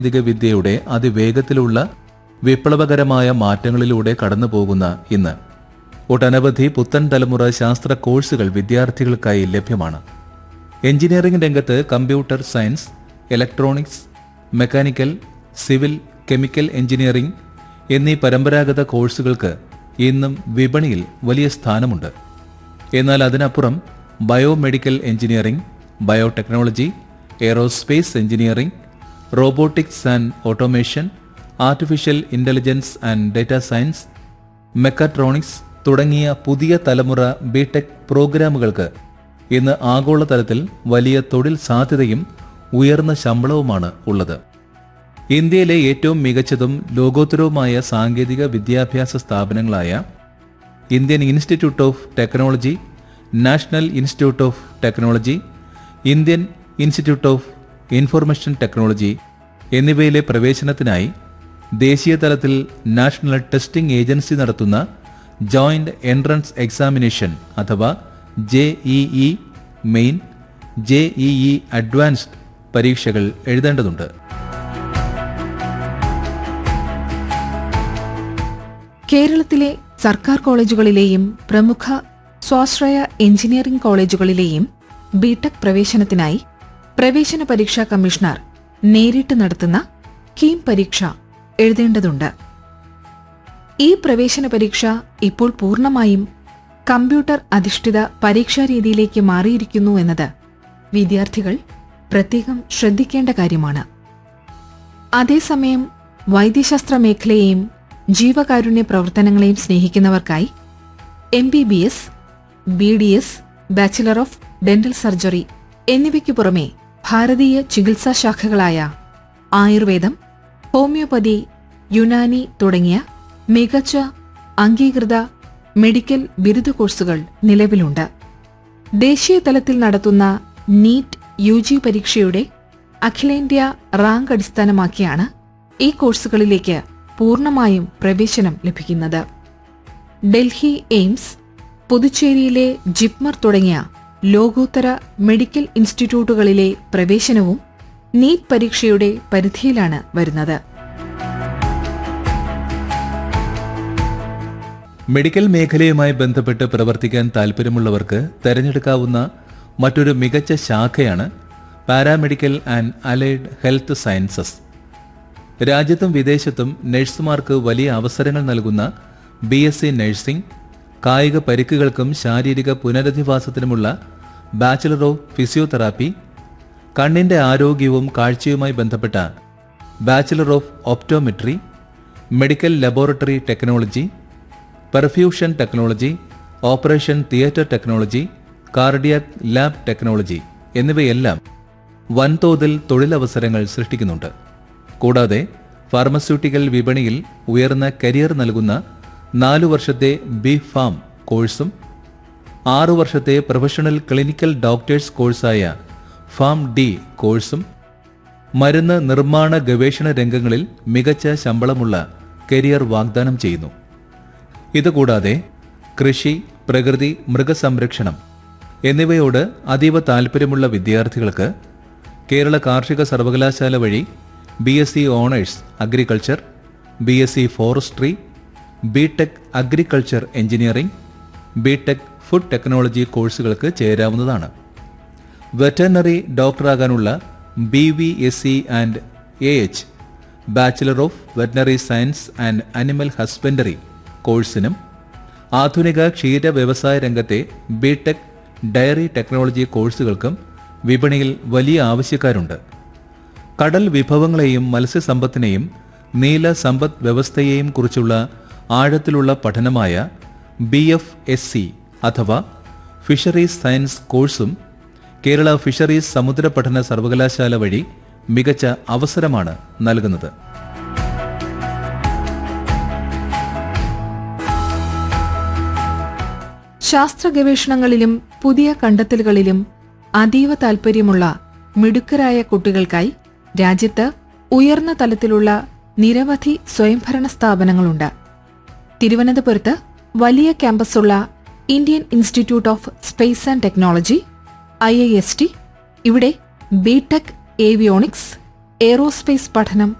സാങ്കേതിക വിദ്യയുടെ അതിവേഗത്തിലുള്ള വിപ്ലവകരമായ മാറ്റങ്ങളിലൂടെ കടന്നുപോകുന്ന ഇന്ന് ഒട്ടനവധി പുത്തൻ തലമുറ ശാസ്ത്ര കോഴ്സുകൾ വിദ്യാർത്ഥികൾക്കായി ലഭ്യമാണ് എഞ്ചിനീയറിംഗ് രംഗത്ത് computer science electronics mechanical civil chemical engineering എന്നീ പരമ്പരാഗത കോഴ്സുകൾക്ക് ഇന്നും വിപണിയിൽ വലിയ സ്ഥാനമുണ്ട് എന്നാൽ അതിനപ്പുറം biomedical engineering biotechnology aerospace engineering robotics and automation artificial intelligence and data science mechatronics തുടങ്ങിയ പുതിയ തലമുറ ബിടെക് പ്രോഗ്രാമുകൾക്ക് ഇന്ന് ആഗോളതലത്തിൽ വലിയ തൊഴിൽ സാധ്യതയും ഉയർന്ന ശമ്പളവുമാണ് ഉള്ളത് ഇന്ത്യയിലെ ഏറ്റവും മികച്ചതും ലോകോത്തരവുമായ സാങ്കേതിക വിദ്യാഭ്യാസ സ്ഥാപനങ്ങളായ Indian institute of technology national institute of technology Indian institute of information technology എന്നിവയിലെ പ്രവേശനത്തിനായി ദേശീയ തലത്തിൽ നാഷണൽ ടെസ്റ്റിംഗ് ഏജൻസി നടത്തുന്ന ജോയിന്റ് എൻട്രൻസ് എക്സാമിനേഷൻ അഥവാ J E main J E advanced പരീക്ഷകൾ എഴുതേണ്ടതുണ്ട് കേരളത്തിലെ സർക്കാർ കോളേജുകളിലെയും പ്രമുഖ സ്വാശ്രയ എഞ്ചിനീയറിംഗ് കോളേജുകളിലെയും ബിടെക് പ്രവേശനത്തിനായി പ്രവേശന പരീക്ഷാ കമ്മീഷണർ നേരിട്ട് നടത്തുന്ന കീം പരീക്ഷ എഴുതേണ്ടതുണ്ട് ഈ പ്രവേശന പരീക്ഷ ഇപ്പോൾ പൂർണ്ണമായും കമ്പ്യൂട്ടർ അധിഷ്ഠിത പരീക്ഷാ രീതിയിലേക്ക് മാറിയിരിക്കുന്നു എന്നത് വിദ്യാർത്ഥികൾ പ്രത്യേകം ശ്രദ്ധിക്കേണ്ട കാര്യമാണ് അതേസമയം വൈദ്യശാസ്ത്ര മേഖലയെയും ജീവകാരുണ്യ പ്രവർത്തനങ്ങളെയും സ്നേഹിക്കുന്നവർക്കായി M B B S B D S bachelor of dental surgery എന്നിവയ്ക്കു പുറമെ ഭാരതീയ ചികിത്സാ ശാഖകളായ ആയുർവേദം ഹോമിയോപ്പതി യുനാനി തുടങ്ങിയ മികച്ച അംഗീകൃത മെഡിക്കൽ ബിരുദ കോഴ്സുകൾ നിലവിലുണ്ട് ദേശീയ തലത്തിൽ നടത്തുന്ന നീറ്റ് യു ജി പരീക്ഷയുടെ അഖിലേന്ത്യാ റാങ്ക് അടിസ്ഥാനമാക്കിയാണ് ഈ കോഴ്സുകളിലേക്ക് പൂർണ്ണമായും പ്രവേശനം ലഭിക്കുന്നത് ഡൽഹി എയിംസ് പുതുച്ചേരിയിലെ ജിപ്മർ തുടങ്ങിയ ലോകോത്തര മെഡിക്കൽ ഇൻസ്റ്റിറ്റ്യൂട്ടുകളിലെ പ്രവേശനവും നീറ്റ് പരീക്ഷയുടെ പരിധിയിലാണ് വരുന്നത് മെഡിക്കൽ മേഖലയുമായി ബന്ധപ്പെട്ട് പ്രവർത്തിക്കാൻ താൽപ്പര്യമുള്ളവർക്ക് തെരഞ്ഞെടുക്കാവുന്ന മറ്റൊരു മികച്ച ശാഖയാണ് paramedical and allied health sciences രാജ്യത്തും വിദേശത്തും നഴ്സുമാർക്ക് വലിയ അവസരങ്ങൾ നൽകുന്ന ബി എസ് സി നഴ്സിംഗ് കായിക പരിക്കുകൾക്കും ശാരീരിക പുനരധിവാസത്തിനുമുള്ള ബാച്ചിലർ ഓഫ് ഫിസിയോതെറാപ്പി കണ്ണിന്റെ ആരോഗ്യവും കാഴ്ചയുമായി ബന്ധപ്പെട്ട bachelor of optometry medical laboratory technology perfusion technology operation theatre technology cardiac lab technology എന്നിവയെല്ലാം വൻതോതിൽ തൊഴിലവസരങ്ങൾ സൃഷ്ടിക്കുന്നുണ്ട് കൂടാതെ ഫാർമസ്യൂട്ടിക്കൽ വിപണിയിൽ ഉയർന്ന കരിയർ നൽകുന്ന നാലു വർഷത്തെ ബി ഫാം കോഴ്സും ആറു വർഷത്തെ പ്രൊഫഷണൽ ക്ലിനിക്കൽ ഡോക്ടേഴ്സ് കോഴ്സായ ഫാം ഡി കോഴ്സും മരുന്ന് നിർമ്മാണ ഗവേഷണ രംഗങ്ങളിൽ മികച്ച ശമ്പളമുള്ള കരിയർ വാഗ്ദാനം ചെയ്യുന്നു ഇതുകൂടാതെ കൃഷി പ്രകൃതി മൃഗസംരക്ഷണം എന്നിവയോട് അതീവ താൽപ്പര്യമുള്ള വിദ്യാർത്ഥികൾക്ക് കേരള കാർഷിക സർവകലാശാല വഴി B S C honours agriculture B S C forestry B tech agriculture engineering B tech food technology കോഴ്സുകൾക്ക് ചേരാവുന്നതാണ് വെറ്ററിനറി ഡോക്ടറാകാനുള്ള B V S C and A H bachelor of veterinary science and animal husbandry കോഴ്സിനും ആധുനിക ക്ഷീര വ്യവസായ രംഗത്തെ B tech dairy technology കോഴ്സുകൾക്കും വിപണിയിൽ വലിയ ആവശ്യക്കാരുണ്ട് കടൽ വിഭവങ്ങളെയും മത്സ്യസമ്പത്തിനെയും നീല സമ്പദ് വ്യവസ്ഥയെയും കുറിച്ചുള്ള ആഴത്തിലുള്ള പഠനമായ ബി എഫ് എസ് സി അഥവാ ഫിഷറീസ് സയൻസ് കോഴ്സും കേരള ഫിഷറീസ് സമുദ്ര പഠന സർവകലാശാല വഴി മികച്ച അവസരമാണ് നൽകുന്നത് ശാസ്ത്ര ഗവേഷണങ്ങളിലും പുതിയ കണ്ടെത്തലുകളിലും അതീവ താൽപ്പര്യമുള്ള മിടുക്കരായ കുട്ടികൾക്കായി രാജ്യത്ത് ഉയർന്ന തലത്തിലുള്ള നിരവധി സ്വയംഭരണ സ്ഥാപനങ്ങളുണ്ട് തിരുവനന്തപുരത്ത് വലിയ ക്യാമ്പസുള്ള Indian institute of space and technology I I S T ഇവിടെ ബിടെക് ഏവിയോണിക്സ് എയ്റോസ്പേസ് പഠനം